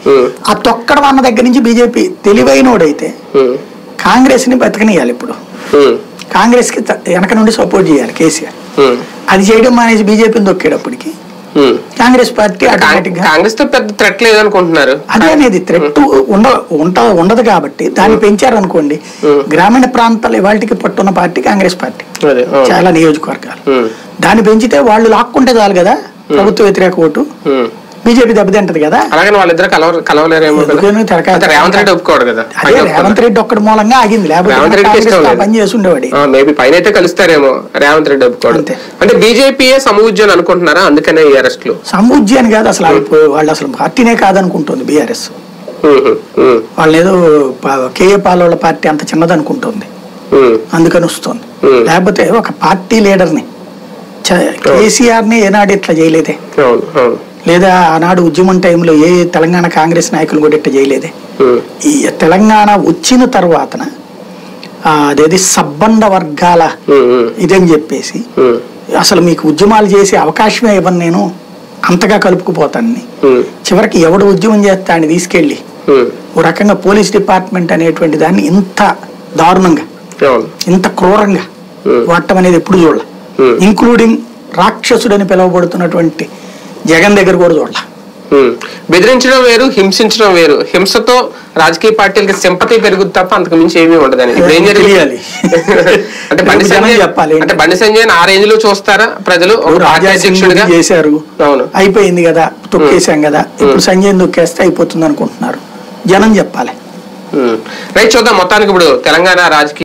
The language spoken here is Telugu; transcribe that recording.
ఉమ్, ఆ తొక్కడం అన్న దగ్గర నుంచి బీజేపీ తెలివైనోడైతే ఉమ్, కాంగ్రెస్ ని బతకనియాలి ఇప్పుడు ఉమ్, కాంగ్రెస్ కి త- వెనక నుండి సపోర్ట్ చేయాలి కేసీఆర్ ఉమ్, అది చేయడం మానేసి బీజేపీని దొక్కేటప్పటికి ఉమ్. కాంగ్రెస్ పార్టీ ఆటోమేటిక్ గా కాంగ్రెస్ తో పెద్ద థ్రెట్ లేదనుకుంటున్నారు అదే అనేది థ్రెట్ ఉండ ఉంట ఉండదు కాబట్టి దాన్ని పెంచారనుకోండి Hmm. గ్రామీణ ప్రాంతాలు ఇవాళకి పట్టున్న పార్టీ కాంగ్రెస్ పార్టీ అదే అవును. చాలా నియోజకవర్గాలు ఉమ్, దాన్ని పెంచితే వాళ్ళు లాక్కుంటే చాలు కదా ప్రభుత్వ వ్యతిరేక ఓటు ఉమ్. బీజేపీ దెబ్బతింటది కదా అలాగని వాళ్ళిద్దరు కలవ కలవలేరేమో కదా ఎందుకని తెరకాయ- అయితే రేవంత్ రెడ్డి ఒప్పుకోడు కదా అదే రేవంత్ రెడ్డి ఒక్కడి మూలంగా ఆగింది లేకపోతే రేవంత్ రెడ్డికి కాంగ్రెస్ ఇష్టం ఆ లేదు. పని చేసి ఉండేవాడి మేబీ పైన అయితే కలుస్తారేమో రేవంత్ రెడ్డి ఒప్పుకోడు అంతే. అంటే బీజేపీయే సమూజ్యం అనుకుంటున్నారా అందుకనే ఈ అరెస్టులు సముజ్జి అని కాదు అసలు వాళ్ళు- వాళ్ళు అసలు పార్టీనే కాదనుకుంటుంది బీఆర్ఎస్ ఉమ్, ఉమ్, వాళ్ళు ఏదో ప- కేఏ పాలోళ్ళ పార్టీ అంత చిన్నదనుకుంటుంది ఉమ్, అందుకని వస్తుంది Hmm. లేకపోతే ఒక పార్టీ లీడర్ని కేసీఆర్ ని ఏనాడు ఇట్లా చేయలేదే అవును అవును లేదా ఆనాడు ఉద్యమం టైంలో ఏ తెలంగాణ కాంగ్రెస్ నాయకులు కూడా ఇట్లా చేయలేదే ఉమ్, ఈ తెలంగాణ వచ్చిన తర్వాతన ఆ, అదేది సబ్బండ వర్గాల ఉమ్, ఉమ్, ఇదని చెప్పేసి ఉమ్, అసలు మీకు ఉద్యమాలు చేసే అవకాశమే ఇవ్వను నేను అంతగా కలుపుకుపోతానని ఉమ్, చివరికి ఎవడు ఉద్యమం చేస్తా అని తీసుకెళ్ళి ఉమ్, ఓ రకంగా పోలీస్ డిపార్ట్మెంట్ అనేటువంటి దాన్ని ఇంత దారుణంగా అవును ఇంత క్రూరంగా Hmm. వాడటం అనేది ఎప్పుడు చూడాల Hmm. ఇంక్లూడింగ్ రాక్షసుడని పిలువబడుతున్నటువంటి జగన్ దగ్గర కూడా చూడాల ఉమ్. బెదిరించడం వేరు హింసించడం వేరు హింసతో రాజకీయ పార్టీలకి సింపతి పెరుగుద్ది తప్ప అంతకు మించి ఏమీ ఉండదని ఇప్పుడు ఏం జరిగింది తెలియాలి. అంటే బండి రేపు జనం సంజయ్ చెప్పాలి. అంటే బండి సంజయ్ ఆ రేంజ్ లో చూస్తారా ప్రజలు ఒక పార్టీ రాజా అధ్యక్షుడిగా చేశారు అవును అయిపోయింది కదా తొక్కేశాం కదా ఇప్పుడు సంజయ్ తొక్కేస్తే అయిపోతుంది అనుకుంటున్నారు జనం చెప్పాలి రైట్ చూద్దాం మొత్తానికి ఇప్పుడు తెలంగాణ రాజకీయ